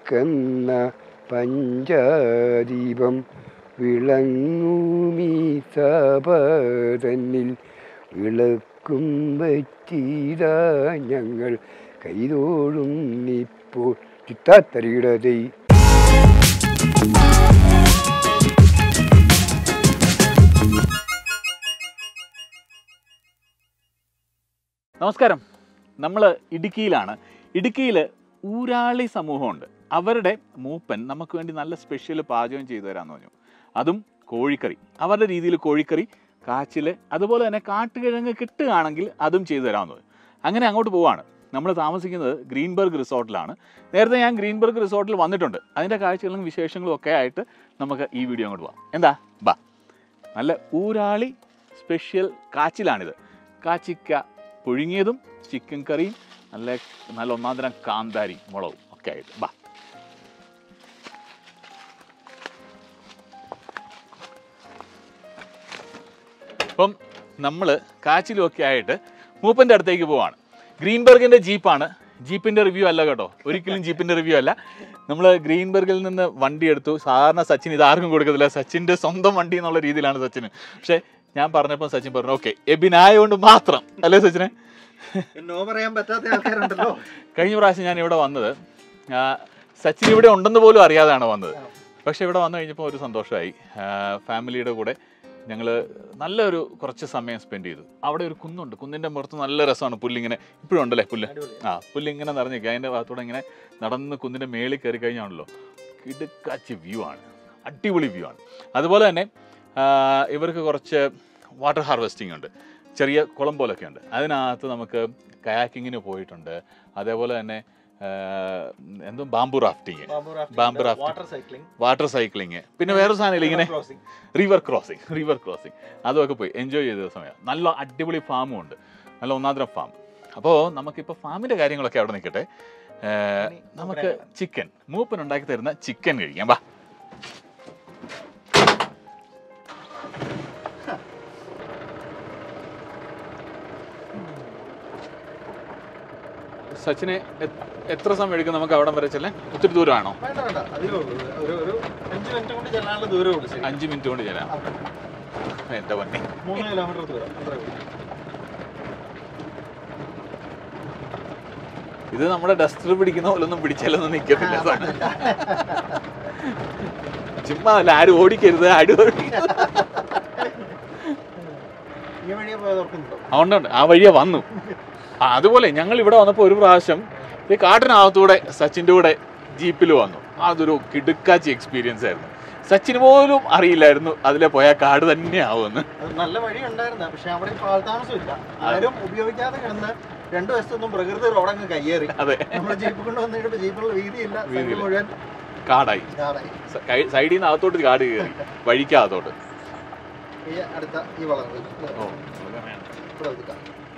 വിളക്കെന്ന പഞ്ചാദീപം വിളങ്ങൂമീ സപതന്നിൽ വിളക്കും വച്ചിതാ ഞങ്ങൾ കൈതോഴും ഇപ്പോൾ ചിത്താത്തരികിടതൈ നമസ്കാരം നമ്മൾ ഇടുക്കിയിലാണ് ഇടുക്കിയിൽ ഊരാളി സമൂഹമുണ്ട് അവരുടെ മൂപ്പൻ നമുക്ക് വേണ്ടി നല്ല സ്പെഷ്യൽ പാചകം ചെയ്തു തരാമെന്ന് പറഞ്ഞു അതും കോഴിക്കറി അവരുടെ രീതിയിൽ കോഴിക്കറി കാച്ചിൽ അതുപോലെ തന്നെ കാട്ടുകിഴങ്ങ് കിട്ടുകയാണെങ്കിൽ അതും ചെയ്തു തരാമെന്ന് പറഞ്ഞു അങ്ങനെ അങ്ങോട്ട് പോവാണ് നമ്മൾ താമസിക്കുന്നത് ഗ്രീൻബർഗ് റിസോർട്ടിലാണ് നേരത്തെ ഞാൻ ഗ്രീൻബർഗ് റിസോർട്ടിൽ വന്നിട്ടുണ്ട് അതിൻ്റെ കാഴ്ചകളും വിശേഷങ്ങളും ഒക്കെ ആയിട്ട് നമുക്ക് ഈ വീഡിയോ അങ്ങോട്ട് പോവാം എന്താ ബാ നല്ല ഊരാളി സ്പെഷ്യൽ കാച്ചിലാണിത് കാച്ചിക്ക പുഴുങ്ങിയതും ചിക്കൻ കറിയും നല്ല നല്ല ഒന്നാം തരം കാന്താരി മുളകും ഒക്കെ ആയിട്ട് ബാ അപ്പം നമ്മൾ കാച്ചിലും ഒക്കെ ആയിട്ട് മൂപ്പൻ്റെ അടുത്തേക്ക് പോവാണ് ഗ്രീൻബർഗിൻ്റെ ജീപ്പാണ് ജീപ്പിൻ്റെ റിവ്യൂ അല്ല കേട്ടോ ഒരിക്കലും ജീപ്പിൻ്റെ റിവ്യൂ അല്ല നമ്മൾ ഗ്രീൻബർഗിൽ നിന്ന് വണ്ടി എടുത്തു സാധാരണ സച്ചിൻ ഇത് ആർക്കും കൊടുക്കത്തില്ല സച്ചിൻ്റെ സ്വന്തം വണ്ടി എന്നുള്ള രീതിയിലാണ് സച്ചിന് പക്ഷേ ഞാൻ പറഞ്ഞപ്പോൾ സച്ചിൻ പറഞ്ഞു ഓക്കെ എബിനായോണ്ട് മാത്രം അല്ലേ സച്ചിനെ നോ പറയാൻ പറ്റാത്ത ആൾക്കാരുണ്ടല്ലോ കഴിഞ്ഞ പ്രാവശ്യം ഞാൻ ഇവിടെ വന്നത് ആ, സച്ചിൻ ഇവിടെ ഉണ്ടെന്ന് പോലും അറിയാതാണ് വന്നത് പക്ഷേ ഇവിടെ വന്നു കഴിഞ്ഞപ്പോൾ ഒരു സന്തോഷമായി ഫാമിലിയുടെ കൂടെ ഞങ്ങൾ നല്ലൊരു കുറച്ച് സമയം സ്പെൻഡ് ചെയ്തു അവിടെ ഒരു കുന്നുണ്ട് കുന്നിൻ്റെ പുറത്ത് നല്ല രസമാണ് പുല്ലിങ്ങനെ ഇപ്പോഴും ഉണ്ടല്ലേ പുല്ല് ആ പുല്ലിങ്ങനെ നിറഞ്ഞിരിക്കുക അതിൻ്റെ ഭാഗത്തൂടെ ഇങ്ങനെ നടന്ന് കുന്നിൻ്റെ മേളിൽ കയറി കഴിഞ്ഞാണല്ലോ കിടുക്കാച്ചി വ്യൂ ആണ് അടിപൊളി വ്യൂ ആണ് അതുപോലെ തന്നെ ആ, ഇവർക്ക് കുറച്ച് വാട്ടർ ഹാർവെസ്റ്റിംഗ് ഉണ്ട് ചെറിയ കുളം പോലൊക്കെ ഉണ്ട് അതിനകത്ത് നമുക്ക് കയാക്കിങ്ങിന് പോയിട്ടുണ്ട് അതേപോലെ തന്നെ ആ, എന്തോ bamboo rafting bamboo rafting water cycling water cycling പിന്നെ വേറെ സാധനം ഇങ്ങനെ റിവർ ക്രോസിംഗ് റിവർ ക്രോസിംഗ് അതുമൊക്കെ പോയി എൻജോയ് ചെയ്ത സമയം നല്ല അടിപൊളി ഫാമും ഉണ്ട് നല്ല ഒന്നാന്തരം ഫാം അപ്പോൾ നമുക്കിപ്പോൾ ഫാമിൻ്റെ കാര്യങ്ങളൊക്കെ അവിടെ നിൽക്കട്ടെ ഏ, ഇനി നമുക്ക് ചിക്കൻ മൂപ്പൻ ഉണ്ടാക്കി തരുന്ന ചിക്കൻ കഴിക്കാം വാ സച്ചിനെ എ- എത്ര സമയം എടുക്കും നമുക്ക് അവിടെ വരെ ചെല്ലാൻ ഒത്തിരി ദൂരമാണോ വേണ്ട വേണ്ട അധികം ഉള്ളൂ ഒരു ഒരു അഞ്ച് മിനിറ്റ് കൊണ്ട് ചെല്ലാനുള്ള ദൂരമേ ഉള്ളൂ ശരി അഞ്ച് മിനിറ്റ് കൊണ്ട് ചെല്ലാം എൻ്റെ പൊന്നെ മൂന്ന് കിലോമീറ്റർ ദൂരം അത്രേ ഉള്ളൂ ഇത് നമ്മുടെ ഡസ്റ്റർ പിടിക്കുന്ന പോലെ ഒന്നും പിടിച്ചാലൊന്നും നിൽക്കത്തില്ല സാധനം ചുമ്മാ അല്ല ആരും ഓടിക്കരുത് ആരും ഓടിക്കരുത് ഈ വഴിയെ പോയത് ഓർക്കുന്നുണ്ടോ അതുകൊണ്ടുണ്ട് ആ വഴിയെ വന്നു ആ, അതുപോലെ ഞങ്ങൾ ഇവിടെ വന്നപ്പോൾ ഒരു പ്രാവശ്യം ഈ കാട്ടിനകത്തൂടെ സച്ചിൻ്റെ കൂടെ ജീപ്പിൽ വന്നു അതൊരു കിടുക്കാച്ചി എക്സ്പീരിയൻസ് ആയിരുന്നു സച്ചിന് പോലും അറിയില്ലായിരുന്നു അതിലെ പോയാൽ കാട് തന്നെ ആവുമെന്ന് അത് നല്ല വഴി ഉണ്ടായിരുന്ന പക്ഷെ അവിടെ ഇപ്പോൾ ആൾതാമസമില്ല ആരും ഉപയോഗിക്കാതെ കിടന്ന് രണ്ടു വശത്തൊന്നും പ്രകൃതി റോഡങ്ങ് കയ്യേറി അതെ നമ്മൾ ജീപ്പ് കൊണ്ട് വന്നു കഴിയുമ്പോൾ ജീപ്പിനുള്ള വീതിയില്ല സൈഡ് വീതിയില്ല. മുഴുവൻ കാടായി കാടായി സ- കൈ- സൈഡിൽ നിന്ന് അകത്തോട്ട് കാട് കയറി വഴിക്കകത്തോട്ട് ഈ അടുത്ത ഈ വളർന്ന് ഓ ഇവിടെ ഒതുക്കാം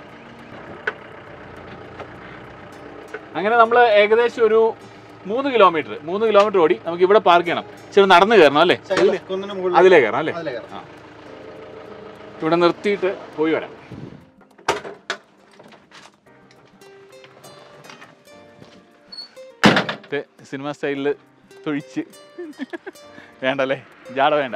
അങ്ങനെ നമ്മൾ ഏകദേശം ഒരു മൂന്ന് കിലോമീറ്റർ മൂന്ന് കിലോമീറ്റർ ഓടി നമുക്ക് ഇവിടെ പാർക്ക് ചെയ്യണം ഇച്ചിരി നടന്നു കയറണം അല്ലേ സൈഡിൽ കുന്നിന് മുകളിൽ അതിലേ കയറണം അല്ലേ അതിലേ കയറാം ഇവിടെ നിർത്തിയിട്ട് പോയി വരാം സിനിമ സ്റ്റൈലിൽ തൊഴിച്ച് വേണ്ടല്ലേ ജാട വേണ്ട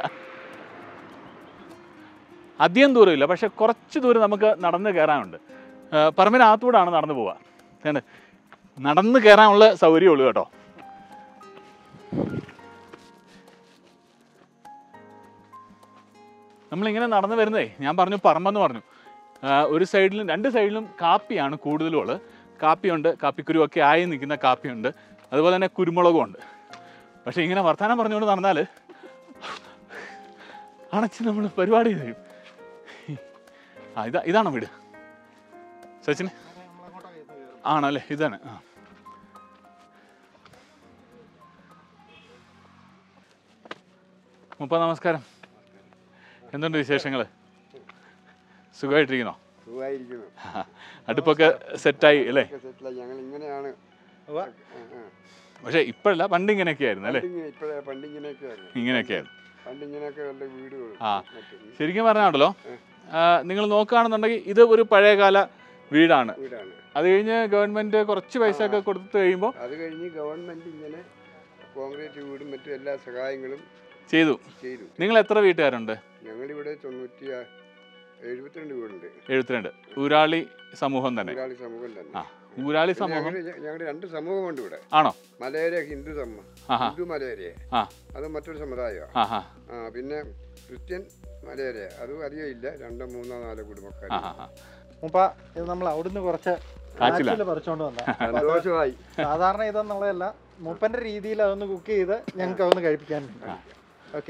അധികം ദൂരമില്ല പക്ഷെ കുറച്ച് ദൂരം നമുക്ക് നടന്ന് കയറാനുണ്ട് ആ, പറമ്പിനകത്തൂടാണ് നടന്നു പോവുക വേണ്ട നടന്ന് കയറാനുള്ള സൗകര്യമുള്ളൂ കേട്ടോ നമ്മളിങ്ങനെ നടന്നു വരുന്നതേ ഞാൻ പറഞ്ഞു പറമ്പെന്ന് പറഞ്ഞു ആ, ഒരു സൈഡിലും രണ്ട് സൈഡിലും കാപ്പിയാണ് കൂടുതലും ഉള്ളത് കാപ്പിയുണ്ട് കാപ്പിക്കുരുവൊക്കെ ആയി നിൽക്കുന്ന കാപ്പിയുണ്ട് അതുപോലെ തന്നെ കുരുമുളകും ഉണ്ട് പക്ഷേ ഇങ്ങനെ വർത്തമാനം പറഞ്ഞുകൊണ്ട് നടന്നാൽ അണച്ച് നമ്മൾ പരിപാടി തരും ആ ഇതാ ഇതാണോ വീട് സച്ചിന് ആണല്ലേ ഇതാണ് ആ മുപ്പ നമസ്കാരം എന്തുണ്ട് വിശേഷങ്ങൾ സുഖമായിട്ടിരിക്കുന്നോ സുഖമായിരിക്കുന്നു അടുപ്പൊക്കെ സെറ്റായി അല്ലേ സെറ്റിലായി ഞങ്ങൾ ഇങ്ങനെയാണ് ഉവ്വ. ആ, ആ. പക്ഷേ ഇപ്പോഴല്ല പണ്ട് ഇങ്ങനെയൊക്കെ ആയിരുന്നു അല്ലേ പണ്ടിങ്ങനെ ഇപ്പോഴേ പണ്ടിങ്ങനെയൊക്കെ ആയിരുന്നു ഇങ്ങനെയൊക്കെ ആയിരുന്നു പണ്ടിങ്ങനെയൊക്കെ ഉള്ള വീടുകൾ ആ. ശരിക്കും പറഞ്ഞാണല്ലോ നിങ്ങൾ നോക്കുകയാണെന്നുണ്ടെങ്കിൽ ഇത് ഒരു പഴയകാല വീടാണ് വീടാണ് അത് കഴിഞ്ഞ് ഗവൺമെന്റ് കുറച്ച് പൈസ ഒക്കെ കൊടുത്തു കഴിയുമ്പോൾ അത് കഴിഞ്ഞ് ഗവൺമെന്റ് ഇങ്ങനെ കോൺക്രീറ്റ് വീടും മറ്റു എല്ലാ സഹായങ്ങളും ചെയ്തു ചെയ്തു നിങ്ങൾ എത്ര വീട്ടുകാരുണ്ട് ഞങ്ങളിവിടെ തൊണ്ണൂറ്റി ആ- എഴുപത്തിരണ്ട് വീടുണ്ട് എഴുപത്തിരണ്ട് ഊരാളി സമൂഹം തന്നെ ഊരാളി സമൂഹം തന്നെ ആ ഊരാളി പിന്നെ സമൂഹം ഞങ്ങളുടെ ഞങ്ങളുടെ രണ്ട് സമൂഹമുണ്ട് ഇവിടെ ആണോ മലയേരിയ ഹിന്ദു സമൂഹം ആഹാ ഹിന്ദു മലയേരിയ ആ അത് മറ്റൊരു സമുദായമാണ് ആഹാ ആ പിന്നെ ക്രിസ്ത്യൻ മലയേരിയ അതും അധികം ഇല്ല രണ്ടോ മൂന്നോ നാലോ കുടുംബക്കാർ ആഹാ ആ. മുപ്പ ഇത് നമ്മൾ അവിടുന്ന് കുറച്ച് കാച്ചില. കാച്ചില് പറിച്ചോണ്ട് വന്ന സന്തോഷമായി സാധാരണ ഇതെന്നുള്ളതല്ല മൂപ്പന്റെ രീതിയിൽ അതൊന്ന് കുക്ക് ചെയ്ത് ഞങ്ങൾക്ക് അതൊന്ന് കഴിപ്പിക്കാൻ ഓക്കെ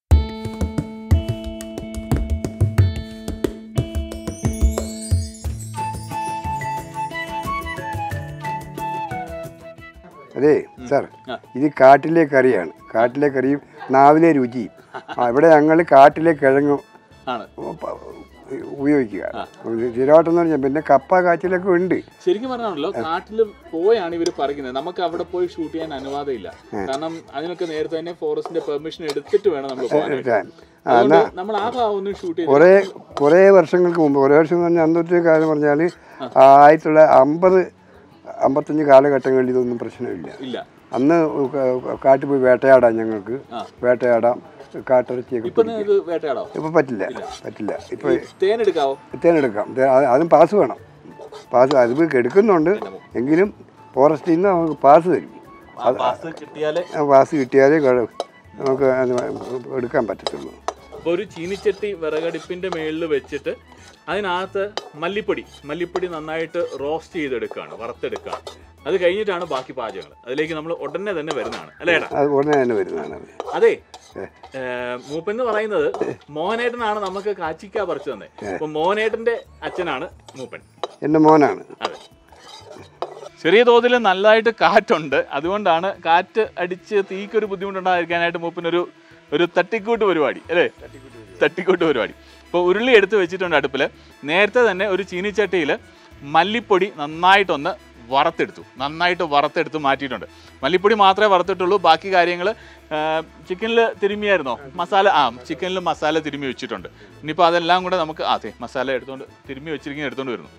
അതെ സാർ ആ. ഇത് കാട്ടിലെ കറിയാണ് കാട്ടിലെ കറിയും നാവിലെ രുചിയും ആ, ഇവിടെ ഞങ്ങൾ കാട്ടിലെ കിഴങ്ങും ആണ് പ- ഉപയോഗിക്കുക സ്ഥിരമായിട്ടെന്ന് പറഞ്ഞാൽ പിന്നെ കപ്പ കാച്ചിലൊക്കെ ഉണ്ട് ശരിക്കും പറഞ്ഞാണല്ലോ കാട്ടിൽ പോയാണ് ഇവർ പറയുന്നത് നമുക്ക് അവിടെ പോയി ഷൂട്ട് ചെയ്യാൻ അനുവാദം ഇല്ല കാരണം അതിനൊക്കെ നേരത്തെ തന്നെ ഫോറസ്റ്റിന്റെ പെർമിഷൻ എടുത്തിട്ട് വേണം നമ്മൾ പോകാൻ എടുക്കാൻ ആ, അതുകൊണ്ട് എന്നാ നമ്മൾ ആ ഭാഗം ഒന്നും ഷൂട്ട് ചെയ്ത് കുറേ കുറേ വർഷങ്ങൾക്ക് മുമ്പ് കുറേ വർഷം എന്ന് പറഞ്ഞാൽ അന്നത്തെ കാലം പറഞ്ഞാൽ ആയിരത്തി തൊള്ളായിരത്തി അമ്പത് അമ്പത്തഞ്ച് കാലഘട്ടങ്ങളിൽ ഇതൊന്നും പ്രശ്നമില്ല ഇല്ല അന്ന് ക- കാട്ടിൽ പോയി വേട്ടയാടാം ഞങ്ങൾക്ക് ആ. വേട്ടയാടാം കാട്ടിറച്ചിയൊക്കെ ഇപ്പൊ പിടിക്കാം ഇത് വേട്ടയാടോ ഇപ്പം പറ്റില്ല പറ്റില്ല ഇപ്പം തേൻ എടുക്കാവോ തേനെടുക്കാം തേ- അത് അതും പാസ് വേണം പാസ് അത് എടുക്കുന്നുണ്ട് എങ്കിലും ഫോറസ്റ്റിൽ നിന്ന് നമുക്ക് പാസ് തരും പാസ് കിട്ടിയാലേ ആ പാസ് കിട്ടിയാലേ ക- നമുക്ക് അത് എടുക്കാൻ പറ്റത്തുള്ളൂ അപ്പോൾ ഒരു ചീനിച്ചട്ടി വിറകടുപ്പിന്റെ മേളിൽ വെച്ചിട്ട് അതിനകത്ത് മല്ലിപ്പൊടി മല്ലിപ്പൊടി നന്നായിട്ട് റോസ്റ്റ് ചെയ്തെടുക്കുകയാണ് വറുത്തെടുക്കുകയാണ് അത് കഴിഞ്ഞിട്ടാണ് ബാക്കി പാചകങ്ങൾ അതിലേക്ക് നമ്മൾ ഉടനെ തന്നെ വരുന്നതാണ് അല്ലേ ഏട്ടാ അത് ഉടനെ തന്നെ വരുന്നതാണ് അത് അതെ മൂപ്പെന്ന് പറയുന്നത് മോഹനേട്ടനാണ് നമുക്ക് കാച്ചിക്ക പറിച്ചു തന്നെ അപ്പൊ മോഹനേട്ടന്റെ അച്ഛനാണ് മൂപ്പൻ എൻ്റെ മോനാണ് അതെ ചെറിയ തോതിൽ നല്ലതായിട്ട് കാറ്റുണ്ട് അതുകൊണ്ടാണ് കാറ്റ് അടിച്ച് തീക്കൊരു ബുദ്ധിമുട്ടുണ്ടായിരിക്കാനായിട്ട് മൂപ്പനൊരു ഒരു തട്ടിക്കൂട്ട് പരിപാടി അല്ലേ തട്ടിക്കൂട്ട് പരിപാടി ഇപ്പോൾ ഉരുളി എടുത്ത് വെച്ചിട്ടുണ്ട് അടുപ്പിൽ നേരത്തെ തന്നെ ഒരു ചീനിച്ചട്ടിയിൽ മല്ലിപ്പൊടി നന്നായിട്ടൊന്ന് വറുത്തെടുത്തു നന്നായിട്ട് വറുത്തെടുത്ത് മാറ്റിയിട്ടുണ്ട് മല്ലിപ്പൊടി മാത്രമേ വറുത്തിട്ടുള്ളൂ ബാക്കി കാര്യങ്ങൾ ചിക്കനിൽ തിരുമ്മിയായിരുന്നോ മസാല ആ ചിക്കനിൽ മസാല തിരുമ്മി വെച്ചിട്ടുണ്ട് ഇനിയിപ്പോൾ അതെല്ലാം കൂടെ നമുക്ക് ആ, അതെ മസാല എടുത്തുകൊണ്ട് തിരുമ്മി വെച്ചിരിക്കുന്ന എടുത്തുകൊണ്ട് വരുന്നു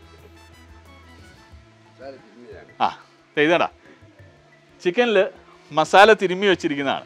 ആ ദേ ഇതാടാ ചിക്കനിൽ മസാല തിരുമ്മി വെച്ചിരിക്കുന്നതാണ്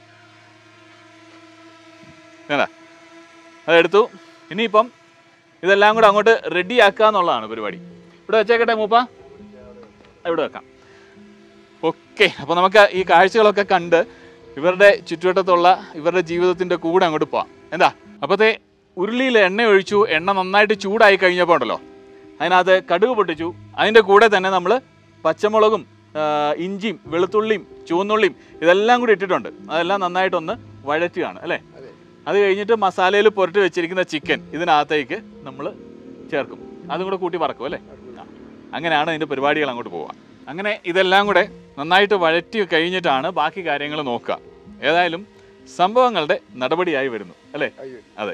വേണ്ട അതെടുത്തു ഇനിയിപ്പം ഇതെല്ലാം കൂടെ അങ്ങോട്ട് റെഡി ആക്കുക എന്നുള്ളതാണ് പരിപാടി ഇവിടെ വെച്ചേക്കട്ടെ മൂപ്പ ആ, ഇവിടെ വെക്കാം ഓക്കെ അപ്പോൾ നമുക്ക് ഈ കാഴ്ചകളൊക്കെ കണ്ട് ഇവരുടെ ചുറ്റുവട്ടത്തുള്ള ഇവരുടെ ജീവിതത്തിൻ്റെ കൂടെ അങ്ങോട്ട് പോവാം എന്താ അപ്പോഴത്തെ ഉരുളിയിൽ എണ്ണ ഒഴിച്ചു എണ്ണ നന്നായിട്ട് ചൂടായി കഴിഞ്ഞപ്പോൾ ഉണ്ടല്ലോ അതിനകത്ത് കടുക് പൊട്ടിച്ചു അതിൻ്റെ കൂടെ തന്നെ നമ്മൾ പച്ചമുളകും ആ, ഇഞ്ചിയും വെളുത്തുള്ളിയും ചുവന്നുള്ളിയും ഇതെല്ലാം കൂടി ഇട്ടിട്ടുണ്ട് അതെല്ലാം നന്നായിട്ടൊന്ന് വഴറ്റുകയാണ് അല്ലേ അത് കഴിഞ്ഞിട്ട് മസാലയിൽ പുരട്ടി വെച്ചിരിക്കുന്ന ചിക്കൻ ഇതിനകത്തേക്ക് നമ്മൾ ചേർക്കും അതും കൂടെ കൂട്ടി വറക്കും അല്ലേ ആ. അങ്ങനെയാണ് അതിൻ്റെ പരിപാടികൾ അങ്ങോട്ട് പോവുക അങ്ങനെ ഇതെല്ലാം കൂടെ നന്നായിട്ട് വഴറ്റി കഴിഞ്ഞിട്ടാണ് ബാക്കി കാര്യങ്ങൾ നോക്കുക ഏതായാലും സംഭവങ്ങളുടെ നടപടിയായി വരുന്നു അല്ലേ അയ്യോ അതെ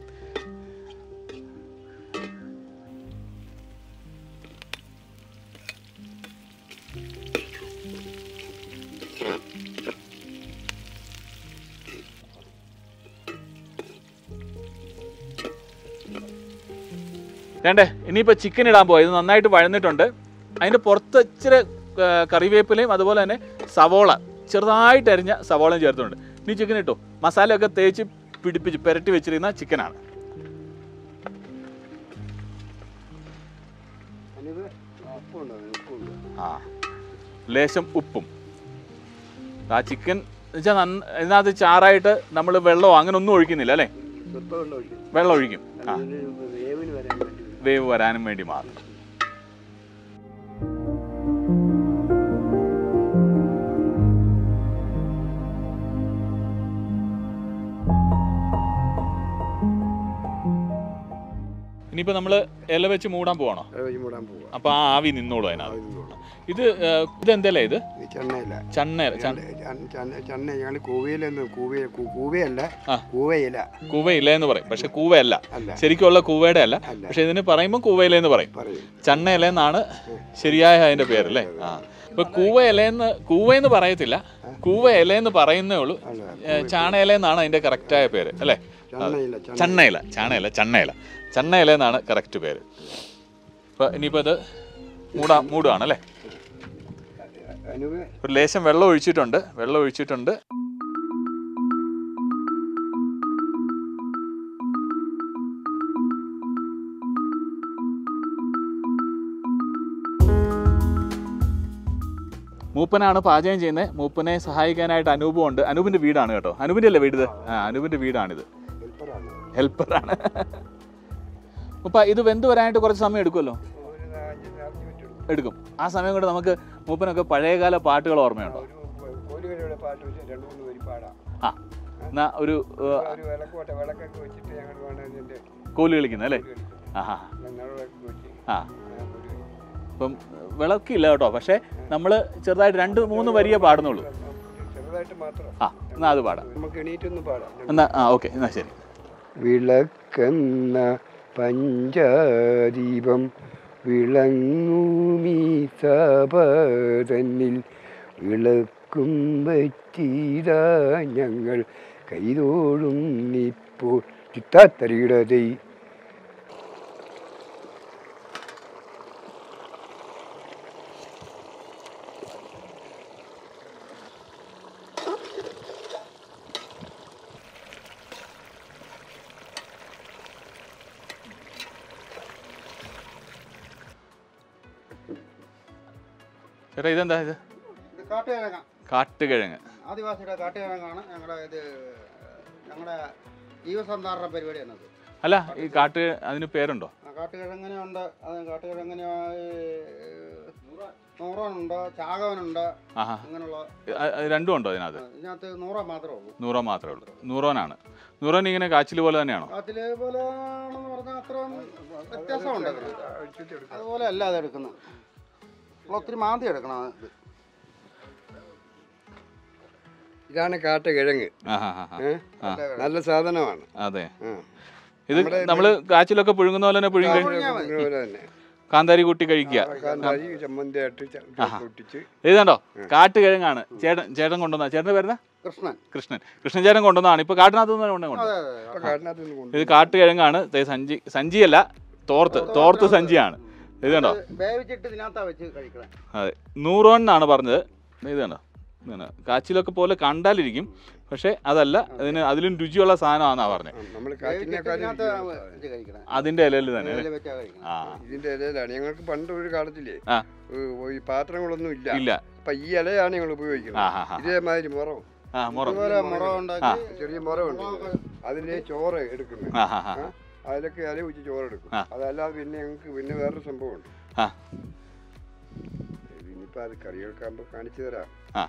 വേണ്ടേ ഇനിയിപ്പോൾ ചിക്കൻ ഇടാൻ പോയി ഇത് നന്നായിട്ട് വഴന്നിട്ടുണ്ട് അതിൻ്റെ പുറത്ത് ഇച്ചിരി ആ, കറിവേപ്പിലയും അതുപോലെ തന്നെ സവോള ചെറുതായിട്ട് അരിഞ്ഞ സവോളയും ചേർത്തുണ്ട് ഇനി ചിക്കൻ ഇട്ടു മസാലയൊക്കെ തേച്ച് പിടിപ്പിച്ച് പുരട്ടി വെച്ചിരിക്കുന്ന ചിക്കനാണ് അതിനിത് ഉപ്പുണ്ടോ ഉപ്പുണ്ട് ആ ലേശം ഉപ്പും ആ ചിക്കൻ വെച്ചാൽ നന്ന ഇതിനകത്ത് ചാറായിട്ട് നമ്മൾ വെള്ളമോ അങ്ങനെ ഒന്നും ഒഴിക്കുന്നില്ല അല്ലേ സ്വത്തം ഉണ്ടോ വെള്ളം ഒഴിക്കും ആ അതിന് വേവിന് വരാൻ വേണ്ടി വേവ് വരാനും വേണ്ടി മാത്രം ഇനിയിപ്പോൾ നമ്മൾ ഇല വെച്ച് മൂടാൻ പോവാണോ അത് വെച്ച് മൂടാൻ പോവാം അപ്പോൾ ആ ആവി നിന്നോളൂ അതിനകത്ത് ആവിന്ന് മൂടാം. ഇത് ഇതെന്തല്ലേ ഇത് ഇത് ചെണ്ണയില ചണ്ണ ചണ്ണ ചണ്ണ- ചണ്ണ ചണ്ണ ഞങ്ങൾ കൂവയിലെന്ന് കൂവ കൂ- കൂവയല്ല ആ. കൂവയില കൂവയില എന്ന് പറയും പക്ഷെ കൂവയല്ല അല്ല ശരിക്കുള്ള കൂവയുടെ അല്ല അല്ല. പക്ഷെ ഇതിന് പറയുമ്പോൾ കൂവയില എന്ന് പറയും പറയും ചണ്ണയില എന്നാണ് ശരിയായ അതിന്റെ പേര് അല്ലേ ആ ഇപ്പൊ കൂവ ഇലയെന്ന് കൂവയെന്ന് പറയത്തില്ല കൂവ ഇലയെന്ന് പറയുന്നേ ഉള്ളൂ അല്ല ഏ, ചാണയില എന്നാണ് അതിന്റെ കറക്റ്റായ പേര് അല്ലേ ചണ്ണയില ചണ്ണ ചണ്ണയില ചാണയില ചണ്ണയില ചണ്ണയില എന്നാണ് കറക്റ്റ് പേര് ഇപ്പൊ ഇനിയിപ്പോ ഇത് മൂടാ മൂടുകയാണ് അല്ലേ അനുവേ ഒരു ലേശം വെള്ളം ഒഴിച്ചിട്ടുണ്ട് വെള്ളം ഒഴിച്ചിട്ടുണ്ട് മൂപ്പനാണ് പാചകം ചെയ്യുന്നത് മൂപ്പനെ സഹായിക്കാനായിട്ട് അനൂപും ഉണ്ട് അനൂപിന്റെ വീടാണ് കേട്ടോ അനൂപിന്റെ അല്ലേ വീട് ഇത്? ആ അനൂപിന്റെ വീടാണിത് ഹെൽപ്പറാണ് ഹെൽപ്പറാണ് മൂപ്പ ഇത് വെന്ത് വരാനായിട്ട് കുറച്ച് സമയം എടുക്കുമല്ലോ ഒരു അഞ്ച് അഞ്ച് മിനിറ്റ് എടുക്കും എടുക്കും ആ സമയം കൊണ്ട് നമുക്ക് മൂപ്പനൊക്കെ പഴയകാല പാട്ടുകൾ ഓർമ്മയുണ്ടോ ഒരു കോലുകളിയുടെ പാട്ട് വെച്ച് രണ്ട് മൂന്ന് വരി പാടാം ആ എന്നാ ഒരു ഏഹ്, ഒരു വിളക്കോട്ടെ വിളക്കൊക്കെ വെച്ചിട്ട് ഞങ്ങൾ വേണം ഇതിൻ്റെ കോല് കളിക്കുന്നത് അല്ലേ ആഹാ നിഴലൊക്കെ വെച്ച് ആ ആ, ഒരു ഇപ്പം വിളക്കില്ല കേട്ടോ പക്ഷേ നമ്മൾ ചെറുതായിട്ട് രണ്ട് മൂന്ന് വരിയേ പാടുന്നുള്ളൂ ചെറുതായിട്ട് മാത്രം ആ എന്നാ അത് പാടാം നമുക്ക് എണീറ്റൊന്ന് പാടാം എന്നാ ആ ഓക്കെ എന്നാ ശരി വിളക്കെന്ന പഞ്ചദീപം വിളങ്ങൂമീ സപതന്നിൽ വിളക്കും പറ്റീതാ ഞങ്ങൾ കൈതോടും ഇപ്പോൾ ചിത്താത്തരികിടതൈ ചേട്ടാ ഇതെന്താ ഇത് ഇത് കാട്ടുകിഴങ്ങ കാട്ടുകിഴങ്ങ് ആദിവാസിയുടെ കാട്ടുകിഴങ്ങാണ് ഞങ്ങളുടെ ഇത് ഞങ്ങളുടെ ജീവസന്ധാരണ പരിപാടിയാണ് അത് അല്ല ഈ കാട്ട് അതിന് പേരുണ്ടോ ആ കാട്ടുകിഴങ്ങനെ ഉണ്ട് അത് കാട്ടുകിഴങ്ങനെ നൂറോനുണ്ട് ചാകവനുണ്ട് ആഹാ അങ്ങനെയുള്ള അ- അത് രണ്ടും ഉണ്ടോ ഇതിനകത്ത് ഇതിനകത്ത് നൂറ മാത്രമേ ഉള്ളൂ നൂറോ മാത്രമേ ഉള്ളൂ നൂറോനാണ് നൂറോൻ ഇങ്ങനെ കാച്ചിൽ പോലെ തന്നെയാണോ കാട്ടിലെ പോലെ ആണെന്ന് പറഞ്ഞാൽ അത്ര വ്യത്യാസമുണ്ട് അതിന്. അതുപോലെ അല്ല അത് എടുക്കുന്നത് നമ്മൾ ഒത്തിരി മാന്തി എടുക്കണം ഇത് ഇതാണ് കാട്ടുകിഴങ്ങ് ആഹാ ഹാ ഹാ ഏ? ആ. നല്ല സാധനമാണ് അതെ ആ. ഇത് നമ്മൾ കാച്ചിലൊക്കെ പുഴുങ്ങുന്ന പോലെ തന്നെ പുഴുങ്ങി കഴി- പുഴുങ്ങിയാൽ മതി. അതുപോലെ തന്നെ കാന്താരി കൂട്ടി കഴിക്കുക കാന്താരി ചമ്മന്തിയായിട്ട് ച- പൊട്ടിച്ച് ഇതുണ്ടോ കാട്ടുകിഴങ്ങാണ് ചേട്ടൻ ചേട്ടൻ കൊണ്ടുവന്ന ചേട്ടൻ്റെ പേരുന്ന കൃഷ്ണൻ കൃഷ്ണൻ കൃഷ്ണൻ ചേട്ടൻ കൊണ്ടുവന്നതാണ് ഇപ്പൊ കാട്ടിനകത്ത് നിന്ന് കൊണ്ടുവന്നത് അതെ അതെ ഇപ്പൊ കാട്ടിനകത്ത് നിന്ന് കൊണ്ട് ഇത് കാട്ടുകിഴങ്ങാണ് ദേ സഞ്ചി സഞ്ചിയല്ല തോർത്ത് തോർത്ത് സഞ്ചിയാണ് ഇത് കണ്ടോ ഇത് വേവിച്ചിട്ട് ഇതിനകത്താ വെച്ച് കഴിക്കണം അതെ നൂറോൺ എന്നാണ് പറഞ്ഞത് ഇത് കണ്ടോ ഇതാണ് കാച്ചിലൊക്കെ പോലെ കണ്ടാലിരിക്കും പക്ഷേ അതല്ല അതിന് അതിലും രുചിയുള്ള സാധനമാണെന്നാണ് പറഞ്ഞത് നമ്മൾ വേവിച്ചിട്ട് കാറ്റിനേക്കാളും ഇതിനകത്ത് രുചിയുള്ള സാധനം. വെച്ച് കഴിക്കണം അതിൻ്റെ ഇലയിൽ തന്നെ അല്ലേ ഇതിൽ വെച്ചാ കഴിക്കണം ആ ഇതിന്റെ ഇലയിലാണ് ഞങ്ങൾക്ക് പണ്ട് ഒരു കാലത്തില്ലേ ആ. ഏ, ഈ പാത്രങ്ങളൊന്നും ഇല്ല ഇല്ല അപ്പൊ ഈ ഇലയാണ് ഞങ്ങൾ ആ ഉപയോഗിക്കുന്നത് ഹാ ഹാ ഇതേമാതിരി മുറവും ആ മുറം ഇതുപോലെ മുറ ഉണ്ടാക്കി ചെറിയ മുറവുണ്ട് അതിലെ ചോറ് എടുക്കുന്നത് ആ ഹാ ഹാ ആ, അതിലൊക്കെ ഇല വെച്ച് ചോറ് എടുക്കും ആ. അതല്ലാതെ പിന്നെ ഞങ്ങൾക്ക് പിന്നെ വേറൊരു സംഭവമുണ്ട് ആ ഇനിയിപ്പോ അത് കറികൾക്കാകുമ്പോ കാണിച്ചു തരാം ആ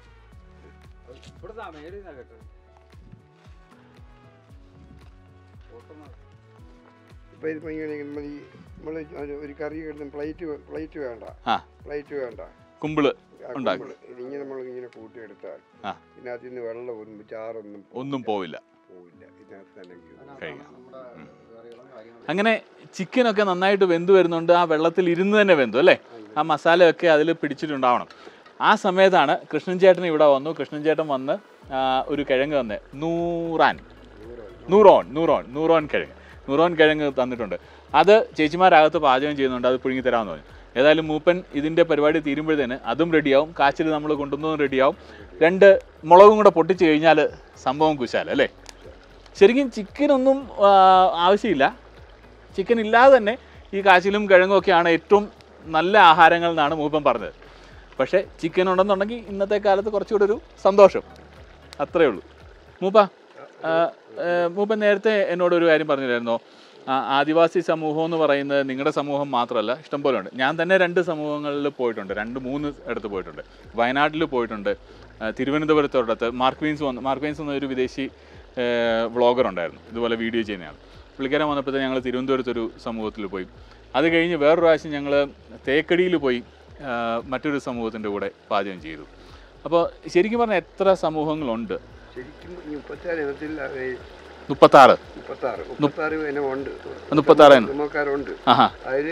ഇപ്പൊ ഇതിപ്പോ ഇങ്ങനെ നമ്മൾ ഈ നമ്മള് ഒരു- ഒരു കറി കിട്ടുന്ന പ്ലേറ്റ് പ്ലേറ്റ് വേണ്ട ആ പ്ലേറ്റ് വേണ്ട കുമ്പിള് ആ ഉണ്ടാക്കും. കുമ്പിള്. ഇതിങ്ങനെ നമ്മൾ ഇങ്ങനെ കൂട്ടിയെടുത്താൽ ആ. ഇതിനകത്ത് നിന്ന് വെള്ളം ഒന്നും ചാറൊന്നും ഒന്നും പോവില്ല പോവില്ല ഇതിനകത്ത് തന്നെ വീഴും. കഴിക്കാം. നമ്മുടെ കറികളും കാര്യങ്ങളും അങ്ങനെ ചിക്കനൊക്കെ നന്നായിട്ട് വെന്ത് വരുന്നുണ്ട് ആ വെള്ളത്തിൽ ഇരുന്ന് തന്നെ വെന്തു അല്ലേ ആ മസാലയൊക്കെ അതിൽ പിടിച്ചിട്ടുണ്ടാവണം ആ സമയത്താണ് കൃഷ്ണൻ ചേട്ടൻ ഇവിടെ വന്നു കൃഷ്ണൻ ചേട്ടൻ വന്ന് ആ, ഒരു കിഴങ്ങ് തന്നെ നൂറാൻ നൂറോൺ നൂറോൺ നൂറോൺ കിഴങ്ങ് നൂറോൺ കിഴങ്ങ് തന്നിട്ടുണ്ട് അത് ചേച്ചിമാരകത്ത് പാചകം ചെയ്യുന്നുണ്ട് അത് പുഴുങ്ങി തരാമെന്ന് പറഞ്ഞു ഏതായാലും മൂപ്പൻ ഇതിൻ്റെ പരിപാടി തീരുമ്പോഴത്തേന് അതും റെഡിയാവും കാച്ചിൽ നമ്മൾ കൊണ്ടുവന്നതും റെഡിയാവും രണ്ട് മുളകും കൂടെ പൊട്ടിച്ച് കഴിഞ്ഞാൽ സംഭവം കുശാല അല്ലേ ശരിക്കും ചിക്കനൊന്നും ആ, ആവശ്യമില്ല ചിക്കൻ ഇല്ലാതെ തന്നെ ഈ കാച്ചിലും കിഴങ്ങും ഒക്കെയാണ് ഏറ്റവും നല്ല ആഹാരങ്ങൾ എന്നാണ് മൂപ്പൻ പറഞ്ഞത് പക്ഷേ ചിക്കൻ ഉണ്ടെന്നുണ്ടെങ്കിൽ ഇന്നത്തെ കാലത്ത് കുറച്ചുകൂടെ ഒരു സന്തോഷം അത്രേ ഉള്ളൂ മൂപ്പ ആ, ഏ, മൂപ്പൻ നേരത്തെ എന്നോട് ഒരു കാര്യം പറഞ്ഞില്ലായിരുന്നോ ആ, ആദിവാസി സമൂഹം എന്ന് പറയുന്നത് നിങ്ങളുടെ സമൂഹം മാത്രമല്ല ഇഷ്ടംപോലെ ഉണ്ട് ഞാൻ തന്നെ രണ്ട് സമൂഹങ്ങളിൽ പോയിട്ടുണ്ട് രണ്ട് മൂന്ന് ഇടത്ത് പോയിട്ടുണ്ട് വയനാട്ടിൽ പോയിട്ടുണ്ട് ആ, തിരുവനന്തപുരത്തോടത്ത് മാർക്ക് വീൻസ് വന്ന് മാർക്ക് വീൻസ് എന്ന ഒരു വിദേശി വ്ളോഗർ ഉണ്ടായിരുന്നു ഇതുപോലെ വീഡിയോ ചെയ്യുന്നതാണ് പുള്ളിക്കാരൻ വന്നപ്പോഴത്തെ ഞങ്ങൾ തിരുവനന്തപുരത്ത് ഒരു സമൂഹത്തിൽ പോയി അത് കഴിഞ്ഞ് വേറൊരു പ്രാവശ്യം ഞങ്ങൾ തേക്കടിയിൽ പോയി ആ, മറ്റൊരു സമൂഹത്തിൻ്റെ കൂടെ പാചകം ചെയ്തു അപ്പോൾ ശരിക്കും പറഞ്ഞാൽ എത്ര സമൂഹങ്ങളുണ്ട് ശരിക്കും ഈ മുപ്പത്താറ് ഇനത്തിൽ അത് ഈ മുപ്പത്താറ് മുപ്പത്താറ് മുപ്പത്താറ് ഇനമുണ്ട് മുപ്പത്താറ് ഇനം. തുമ്മക്കാരുണ്ട് ആഹാ അതിൽ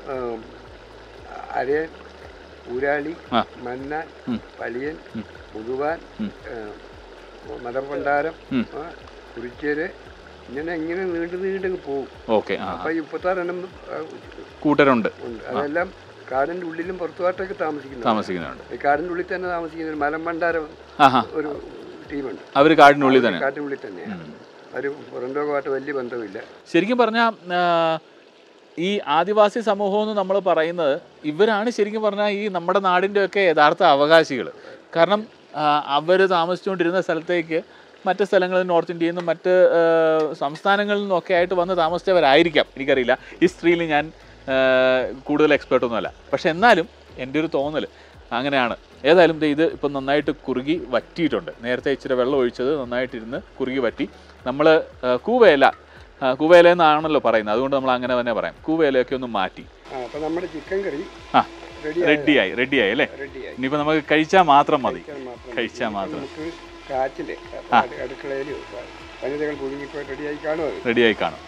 അരയൻ ഊരാളി ആ. മന്നാൻ ഉം. പലിയൻ ഉം. മുതുവാൻ ഉം. മലർഭണ്ഡാരം ഉം. കുറിച്ചേര് ഇങ്ങനെ ഇങ്ങനെ നീണ്ടു നീണ്ടങ്ങ് പോകും ഓക്കെ ആ അപ്പൊ ഈ മുപ്പത്താറ് എണ്ണം ആ, കൂട്ടരുണ്ട് ഉണ്ട് അതെല്ലാം കാടിന്റെ ഉള്ളിലും പുറത്തുമായിട്ടൊക്കെ താമസിക്കുന്നു താമസിക്കുന്നുണ്ട് ഈ കാടിന്റെ ഉള്ളിൽ തന്നെ താമസിക്കുന്ന ഒരു മലമ്പണ്ടാരം ആഹാ ഒരു ടീമുണ്ട് അവർ കാടിനുള്ളിൽ തന്നെ കാട്ടിനുള്ളിൽ തന്നെയാണ് ഒരു പുറം ലോകമായിട്ട് വലിയ ബന്ധമില്ല ശരിക്കും പറഞ്ഞാൽ ഈ ആദിവാസി സമൂഹം എന്ന് നമ്മൾ പറയുന്നത് ഇവരാണ് ശരിക്കും പറഞ്ഞാൽ ഈ നമ്മുടെ നാടിൻ്റെയൊക്കെ യഥാർത്ഥ അവകാശികൾ കാരണം അവർ താമസിച്ചുകൊണ്ടിരുന്ന സ്ഥലത്തേക്ക് മറ്റ് സ്ഥലങ്ങളിൽ നോർത്ത് ഇന്ത്യയിൽ നിന്നും മറ്റ് ആ, സംസ്ഥാനങ്ങളിൽ നിന്നൊക്കെ ആയിട്ട് വന്ന് താമസിച്ചവരായിരിക്കാം എനിക്കറിയില്ല ഹിസ്റ്ററിയിൽ ഞാൻ ആ, കൂടുതൽ എക്സ്പേർട്ടൊന്നുമല്ല പക്ഷെ എന്നാലും എൻ്റെ ഒരു തോന്നൽ അങ്ങനെയാണ് ഏതായാലും ദേ ഇത് ഇപ്പം നന്നായിട്ട് കുറുകി വറ്റിയിട്ടുണ്ട് നേരത്തെ ഇച്ചിരി വെള്ളം ഒഴിച്ചത് നന്നായിട്ടിരുന്ന് കുറുകി വറ്റി നമ്മൾ കൂവയില ആ, കൂവയില എന്നാണല്ലോ പറയുന്നത് അതുകൊണ്ട് നമ്മൾ അങ്ങനെ തന്നെ പറയാം കൂവയിലയൊക്കെ ഒന്ന് മാറ്റി ആ അപ്പൊ നമ്മുടെ ചിക്കൻ കറി ആ റെഡി റെഡിയായി റെഡിയായി അല്ലേ റെഡിയായി ഇനിയിപ്പോൾ നമുക്ക് കഴിച്ചാൽ മാത്രം മതി മാത്രം കഴിച്ചാൽ മാത്രം നമുക്ക് കാറ്റില് അടുക്കളയിൽ വനിതകൾ പുഴുങ്ങിപ്പോ റെഡിയായി കാണും അത് റെഡിയായി കാണും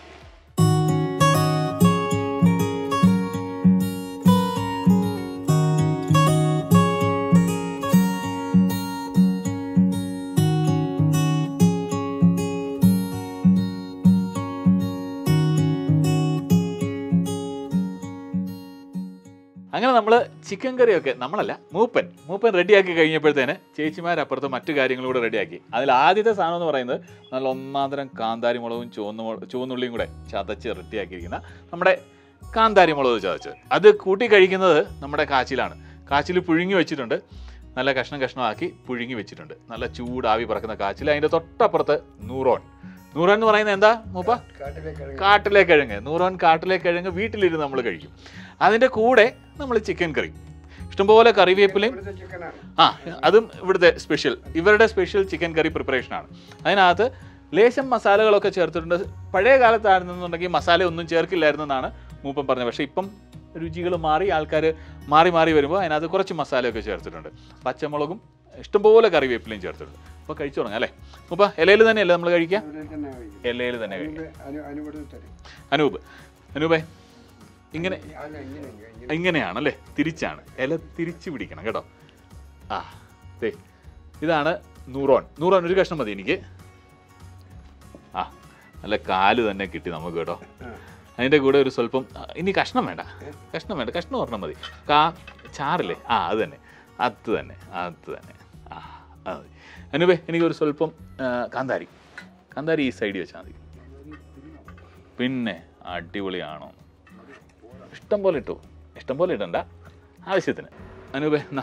അങ്ങനെ നമ്മൾ ചിക്കൻ കറിയൊക്കെ നമ്മളല്ല മൂപ്പൻ മൂപ്പൻ റെഡിയാക്കി കഴിഞ്ഞപ്പോഴത്തേന് ചേച്ചിമാരപ്പുറത്ത് മറ്റു കാര്യങ്ങളും കൂടെ റെഡിയാക്കി അതിൽ ആദ്യത്തെ സാധനം എന്ന് പറയുന്നത് നല്ല ഒന്നാന്തരം കാന്താരി മുളകും ചുവന്ന മുള- ചുവന്നുള്ളിയും കൂടെ ചതച്ച് റെഡിയാക്കിയിരിക്കുന്ന നമ്മുടെ കാന്താരി മുളക് ചതച്ചത് അത് കൂട്ടി കഴിക്കുന്നത് നമ്മുടെ കാച്ചിലാണ് കാച്ചിൽ പുഴുങ്ങി വെച്ചിട്ടുണ്ട് നല്ല കഷ്ണം കഷ്ണമാക്കി പുഴുങ്ങി വെച്ചിട്ടുണ്ട് നല്ല ചൂടാവി പറക്കുന്ന കാച്ചിൽ അതിൻ്റെ തൊട്ടപ്പുറത്ത് നൂറോൺ നൂറോൺ എന്ന് പറയുന്നത് എന്താ മൂപ്പ കാട്ടിലേക്ക് ഇറങ്ങി കാട്ടിലെ കിഴങ്ങ് നൂറോൻ കാട്ടിലെ കിഴങ്ങ് വീട്ടിലിരുന്ന് നമ്മൾ കഴിക്കും അതിൻ്റെ കൂടെ നമ്മൾ ചിക്കൻ കറി ഇഷ്ടംപോലെ കറിവേപ്പിലയും ഇവിടുത്തെ ചിക്കനാണ് ആ അതും ഇവിടുത്തെ സ്പെഷ്യൽ ഇവരുടെ സ്പെഷ്യൽ ചിക്കൻ കറി പ്രിപ്പറേഷനാണ് അതിനകത്ത് ലേശം മസാലകളൊക്കെ ചേർത്തിട്ടുണ്ട് പഴയ കാലത്തായിരുന്നെന്നുണ്ടെങ്കിൽ മസാല ഒന്നും ചേർക്കില്ലായിരുന്നെന്നാണ് മൂപ്പൻ പറഞ്ഞത് പക്ഷേ ഇപ്പം രുചികൾ മാറി ആൾക്കാർ മാറി മാറി വരുമ്പോൾ അതിനകത്ത് കുറച്ച് മസാലയൊക്കെ ചേർത്തിട്ടുണ്ട് പച്ചമുളകും ഇഷ്ടംപോലെ കറിവേപ്പിലയും ചേർത്തിട്ടുണ്ട് അപ്പോൾ കഴിച്ചു തുടങ്ങാം അല്ലേ മൂപ്പ ഇലയിൽ തന്നെയല്ലേ നമ്മൾ കഴിക്കുക ഇവിടെ തന്നെ കഴിക്കും ഇലയിൽ തന്നെ കഴിക്കാം അനു- അനു- അനുവദിച്ച് തരും അനൂപ് അനൂപേ ഇങ്ങനെ അല്ല ഇങ്ങനെ ഇങ്ങനെ ഇങ്ങനെയാണല്ലേ തിരിച്ചാണ് ഇല തിരിച്ചു പിടിക്കണം കേട്ടോ ആ ദേ ഇതാണ് നൂറോൺ നൂറോൺ ഒരു കഷ്ണം മതി എനിക്ക് ആ നല്ല കാല് തന്നെ കിട്ടി നമുക്ക് കേട്ടോ ആ. അതിൻ്റെ കൂടെ ഒരു സ്വല്പം ആ, ഇനി കഷ്ണം വേണ്ട കഷ്ണം വേണ്ട കഷ്ണം ഒരെണ്ണം മതി കാ ചാറില്ലേ ആ അത് തന്നെ അത് തന്നെ അത് തന്നെ ആ അത് മതി അനുപേ എനിക്കൊരു സ്വല്പം ആ, കാന്താരി കാന്താരി ഈ സൈഡിൽ വെച്ചാൽ മതി പിന്നെ അടിപൊളിയാണോ ഇഷ്ടം പോലെ ഇട്ടു ഇഷ്ടം പോലെ ഇടണ്ട ആവശ്യത്തിന് അനൂപേ എന്നാ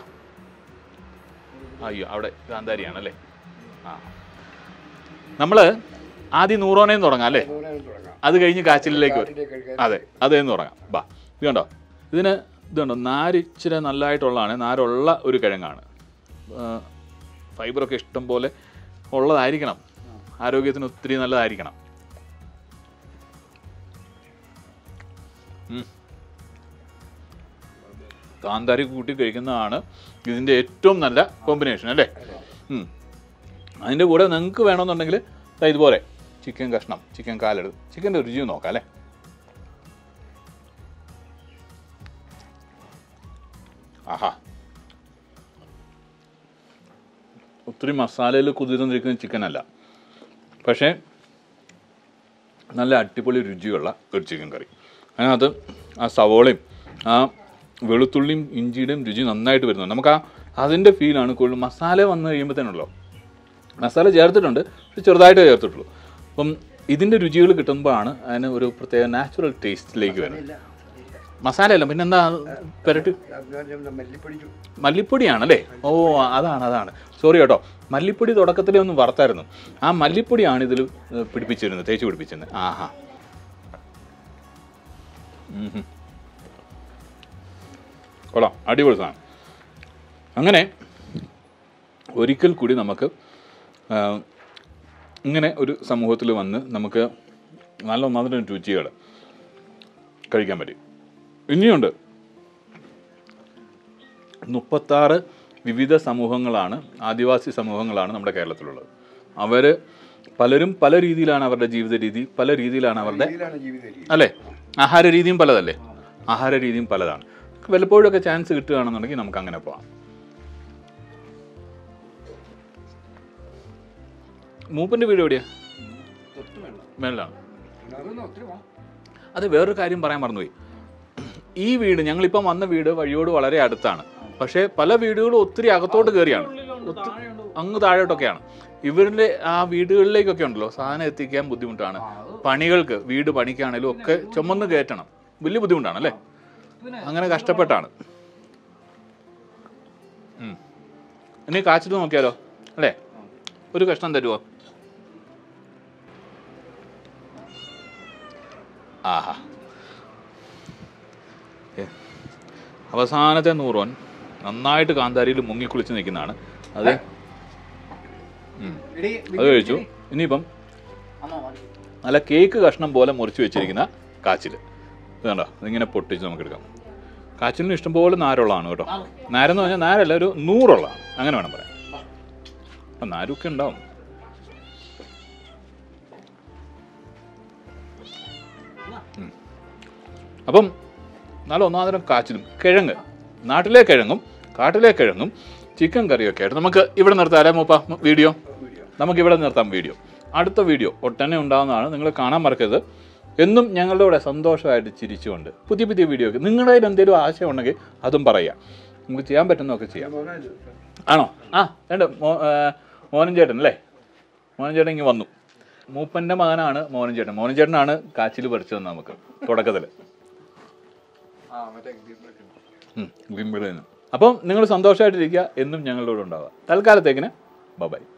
അയ്യോ അവിടെ കാന്താരിയാണല്ലേ ആ നമ്മൾ ആദ്യം നൂറോണേന്ന് തുടങ്ങാം അല്ലേ നൂറെ തുടങ്ങാം അത് കഴിഞ്ഞ് കാച്ചിലേക്ക് വരും കാട്ടിലേക്ക് കഴിക്കാൻ അതെ അതേന്ന് തുടങ്ങാം ബാ ഇത് കണ്ടോ ഇതിന് ഇതുണ്ടോ നാര് ഇച്ചിരി നല്ലതായിട്ടുള്ളതാണ് നാരുള്ള ഒരു കിഴങ്ങാണ് ആ, ഫൈബറൊക്കെ ഇഷ്ടം പോലെ ഉള്ളതായിരിക്കണം ആരോഗ്യത്തിന് ഒത്തിരി നല്ലതായിരിക്കണം ഉം. കാന്താരി കൂട്ടി കഴിക്കുന്നതാണ് ഇതിൻ്റെ ഏറ്റവും നല്ല കോമ്പിനേഷൻ അല്ലേ ഉം. അതിൻ്റെ കൂടെ നിങ്ങൾക്ക് വേണമെന്നുണ്ടെങ്കിൽ ദാ ഇതുപോലെ ചിക്കൻ കഷ്ണം ചിക്കൻ കാലെടുത്ത് ചിക്കൻ്റെ രുചി നോക്കാം അല്ലേ ആഹാ ഒത്തിരി മസാലയിൽ കുതിർന്നിരിക്കുന്ന ചിക്കൻ അല്ല പക്ഷേ നല്ല അടിപൊളി രുചിയുള്ള ഒരു ചിക്കൻ കറി അതിനകത്ത് ആ സവോളയും ആ വെളുത്തുള്ളിയും ഇഞ്ചിയുടെയും രുചി നന്നായിട്ട് വരുന്നുണ്ട് നമുക്ക് ആ അതിൻ്റെ ഫീലാണ് കൂടുതൽ മസാല വന്നു കഴിയുമ്പോഴത്തേനുള്ളൂ മസാല ചേർത്തിട്ടുണ്ട് പക്ഷെ ചെറുതായിട്ടേ ചേർത്തിട്ടുള്ളൂ അപ്പം ഇതിൻ്റെ രുചികൾ കിട്ടുമ്പോഴാണ് അതിന് ഒരു പ്രത്യേക നാച്ചുറൽ ടേസ്റ്റിലേക്ക് വരുന്നത് മസാലയല്ല പിന്നെന്താ പെരട്ട് മല്ലിപ്പൊടി ചു- മല്ലിപ്പൊടിയാണല്ലേ ഓ അതാണ് അതാണ് സോറി കേട്ടോ മല്ലിപ്പൊടി തുടക്കത്തിലേ ഒന്ന് വറുത്തായിരുന്നു ആ മല്ലിപ്പൊടിയാണ് ഇതിൽ പിടിപ്പിച്ചിരുന്നത് തേച്ച് പിടിപ്പിച്ചിരുന്നത് ആഹാ ഉം ഹും. കൊള്ളാം അടിപൊളി സാധനം അങ്ങനെ ഒരിക്കൽ കൂടി നമുക്ക് ആ, ഇങ്ങനെ ഒരു സമൂഹത്തിൽ വന്ന് നമുക്ക് നല്ല ഒന്നാമത്തെ രുചികൾ കഴിക്കാൻ പറ്റി ഇനിയുണ്ട് മുപ്പത്താറ് വിവിധ സമൂഹങ്ങളാണ് ആദിവാസി സമൂഹങ്ങളാണ് നമ്മുടെ കേരളത്തിലുള്ളത് അവർ പലരും പല രീതിയിലാണ് അവരുടെ ജീവിത രീതി പല രീതിയിലാണ് അവരുടെ ഇതിലാണ് ജീവിത രീതി അല്ലേ ആഹാര രീതിയും പലതല്ലേ ആഹാര രീതിയും പലതാണ് വല്ലപ്പോഴൊക്കെ ചാൻസ് കിട്ടുകയാണെന്നുണ്ടെങ്കിൽ നമുക്ക് അങ്ങനെ പോവാം മൂപ്പൻ്റെ വീട് എവിടെയാ മേളിലാണ് അതൊന്നും ഒത്തിരി വാ. അത് വേറൊരു കാര്യം പറയാൻ മറന്നുപോയി ഈ വീട് ഞങ്ങളിപ്പം വന്ന വീട് വഴിയോട് വളരെ അടുത്താണ് പക്ഷേ പല വീടുകളും ഒത്തിരി അകത്തോട്ട് കയറിയാണ് ഒത്തി- അങ്ങ് താഴോട്ടൊക്കെയാണ് ഇവരുടെ ആ വീടുകളിലേക്കൊക്കെ ഉണ്ടല്ലോ സാധനം എത്തിക്കാൻ ബുദ്ധിമുട്ടാണ് പണികൾക്ക് വീട് പണിക്കാണേലും ഒക്കെ ചുമന്ന് കയറ്റണം വലിയ ബുദ്ധിമുട്ടാണ് അല്ലേ അങ്ങനെ കഷ്ടപ്പെട്ടാണ് ഉം. ഇനി കാച്ചിട്ട് നോക്കിയാലോ അല്ലേ ഒരു കഷ്ണം തരുമോ ആഹാ ഏ. അവസാനത്തെ നൂറോൻ നന്നായിട്ട് കാന്താരിയിൽ മുങ്ങിക്കുളിച്ച് നിൽക്കുന്നതാണ് അത് ഉം. അത് കഴിച്ചു ഇനിയിപ്പം നല്ല കേക്ക് കഷ്ണം പോലെ മുറിച്ച് വെച്ചിരിക്കുന്ന കാച്ചിൽ ഇത് കണ്ടോ ഇതിങ്ങനെ പൊട്ടിച്ച് നമുക്ക് എടുക്കാം കാച്ചിലിന് ഇഷ്ടംപോലെ നാരുള്ളതാണ് കേട്ടോ നാരെന്ന് പറഞ്ഞാൽ നാരല്ല ഒരു നൂറുള്ളതാണ് അങ്ങനെ വേണം പറയാൻ അപ്പം നാരൊക്കെ ഉണ്ടാവും ഉം. അപ്പം നല്ല ഒന്നാന്തരം കാച്ചിലും കിഴങ്ങ് നാട്ടിലെ കിഴങ്ങും കാട്ടിലെ കിഴങ്ങും ചിക്കൻ കറിയൊക്കെ ആയിട്ട് നമുക്ക് ഇവിടെ നിർത്താം മൂപ്പ വീഡിയോ നമുക്ക് ഇവിടെ നിർത്താം വീഡിയോ അടുത്ത വീഡിയോ ഒട്ടനെ ഉണ്ടാകുന്നതാണ് നിങ്ങൾ കാണാൻ മറക്കരുത് എന്നും ഞങ്ങളുടെ കൂടെ സന്തോഷമായിട്ട് ചിരിച്ചുകൊണ്ട് പുതിയ പുതിയ വീഡിയോ ഒക്കെ നിങ്ങളുടെ കയ്യിൽ എന്തെങ്കിലും ആശയം ഉണ്ടെങ്കിൽ അതും പറയാം നമുക്ക് ചെയ്യാൻ പറ്റുന്നതൊക്കെ ചെയ്യാം ആണോ ആ രണ്ട് മോ ആ, മോഹനൻ ചേട്ടൻ അല്ലേ മോഹനൻ ചേട്ടൻ ഇങ്ങ് വന്നു മൂപ്പൻ്റെ മകനാണ് മോഹനൻ ചേട്ടൻ മോഹനൻ ചേട്ടനാണ് കാച്ചിൽ പറിച്ചു തന്നെ നമുക്ക് തുടക്കത്തിൽ അപ്പം നിങ്ങൾ സന്തോഷമായിട്ടിരിക്കുക എന്നും ഞങ്ങളുടെ കൂടെ ഉണ്ടാവുക തൽക്കാലത്തേക്കിന് ബൈ